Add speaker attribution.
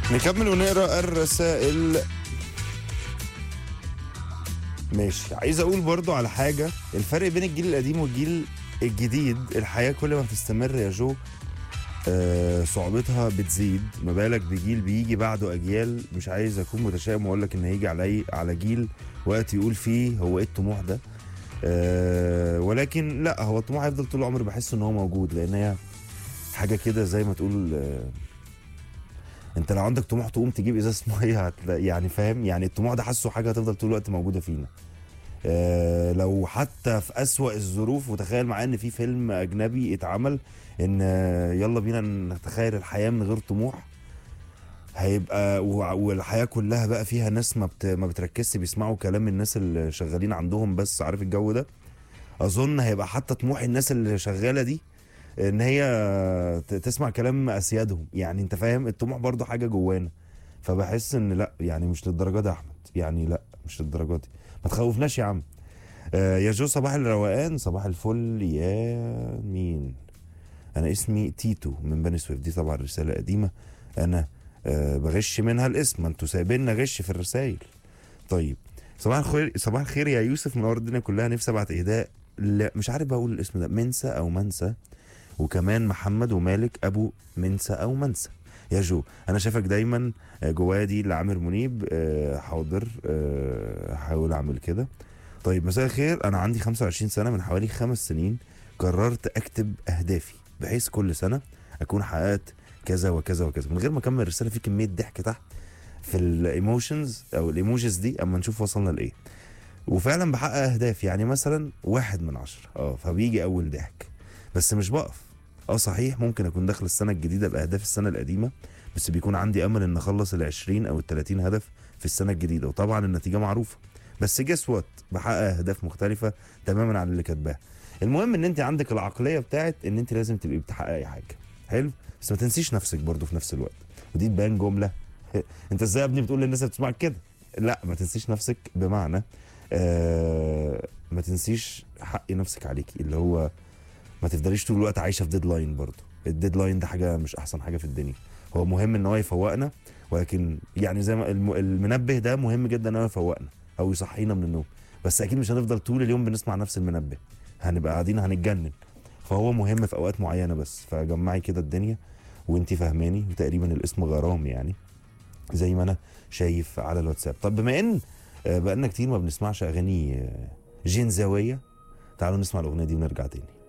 Speaker 1: نكمل ونقرا الرسائل ماشي عايز اقول برضو على حاجه الفرق بين الجيل القديم والجيل الجديد الحياه كل ما بتستمر يا جو آه صعوبتها بتزيد ما بالك بجيل بيجي بعده اجيال مش عايز اكون متشائم واقول لك ان هيجي علي على جيل وقت يقول فيه هو ايه الطموح ده آه ولكن لا هو الطموح هيفضل طول العمر بحس ان هو موجود لان هي حاجه كده زي ما تقول آه انت لو عندك طموح تقوم تجيب ازازه ميه هتلاقي يعني فاهم يعني الطموح ده حاسه حاجه هتفضل طول الوقت موجوده فينا آه لو حتى في أسوأ الظروف وتخيل معايا ان في فيلم اجنبي اتعمل ان آه، يلا بينا نتخيل الحياه من غير طموح هيبقى وع- والحياه كلها بقى فيها ناس ما بت ما بتركزش بيسمعوا كلام الناس اللي شغالين عندهم بس عارف الجو ده اظن هيبقى حتى طموح الناس اللي شغاله دي ان هي ت- تسمع كلام اسيادهم يعني انت فاهم الطموح برضو حاجه جوانا فبحس ان لا يعني مش للدرجه دي يا احمد يعني لا مش للدرجه دي ما تخوفناش يا عم آه يا جو صباح الروقان صباح الفل يا مين انا اسمي تيتو من بني سويف دي طبعا رساله قديمه انا آه بغش منها الاسم ما انتوا سايبيننا غش في الرسايل طيب صباح الخير صباح الخير يا يوسف منور الدنيا كلها نفسي ابعت اهداء لا مش عارف بقول الاسم ده منسى او منسى وكمان محمد ومالك ابو منسى او منسى يا جو انا شايفك دايما آه، جوايا دي لعامر منيب آه، حاضر آه، هحاول اعمل كده طيب مساء الخير انا عندي 25 سنه من حوالي خمس سنين قررت اكتب اهدافي بحيث كل سنه اكون حققت كذا وكذا وكذا من غير ما اكمل الرساله في كميه ضحك تحت في الايموشنز او الايموجيز دي اما نشوف وصلنا لايه وفعلا بحقق اهداف يعني مثلا واحد من عشرة اه فبيجي اول ضحك بس مش بقف اه صحيح ممكن اكون داخل السنه الجديده باهداف السنه القديمه بس بيكون عندي امل ان اخلص ال 20 او ال 30 هدف في السنه الجديده وطبعا النتيجه معروفه بس جس وات بحقق اهداف مختلفه تماما عن اللي كاتباها المهم ان انت عندك العقليه بتاعت ان انت لازم تبقي بتحققي حاجه حلو بس ما تنسيش نفسك برضو في نفس الوقت ودي تبان جمله انت ازاي يا ابني بتقول للناس اللي بتسمعك كده لا ما تنسيش نفسك بمعنى آه ما تنسيش حق نفسك عليكي اللي هو ما تفضليش طول الوقت عايشه في ديدلاين برضه الديدلاين ده حاجه مش احسن حاجه في الدنيا هو مهم ان هو يفوقنا ولكن يعني زي ما الم- المنبه ده مهم جدا ان هو يفوقنا او يصحينا من النوم بس اكيد مش هنفضل طول اليوم بنسمع نفس المنبه هنبقى قاعدين هنتجنن فهو مهم في اوقات معينه بس فجمعي كده الدنيا وانتي فاهماني وتقريبا الاسم غرام يعني زي ما انا شايف على الواتساب طب بما ان آه، بقالنا كتير ما بنسمعش اغاني آه، جنزاويه تعالوا نسمع الاغنيه دي ونرجع تاني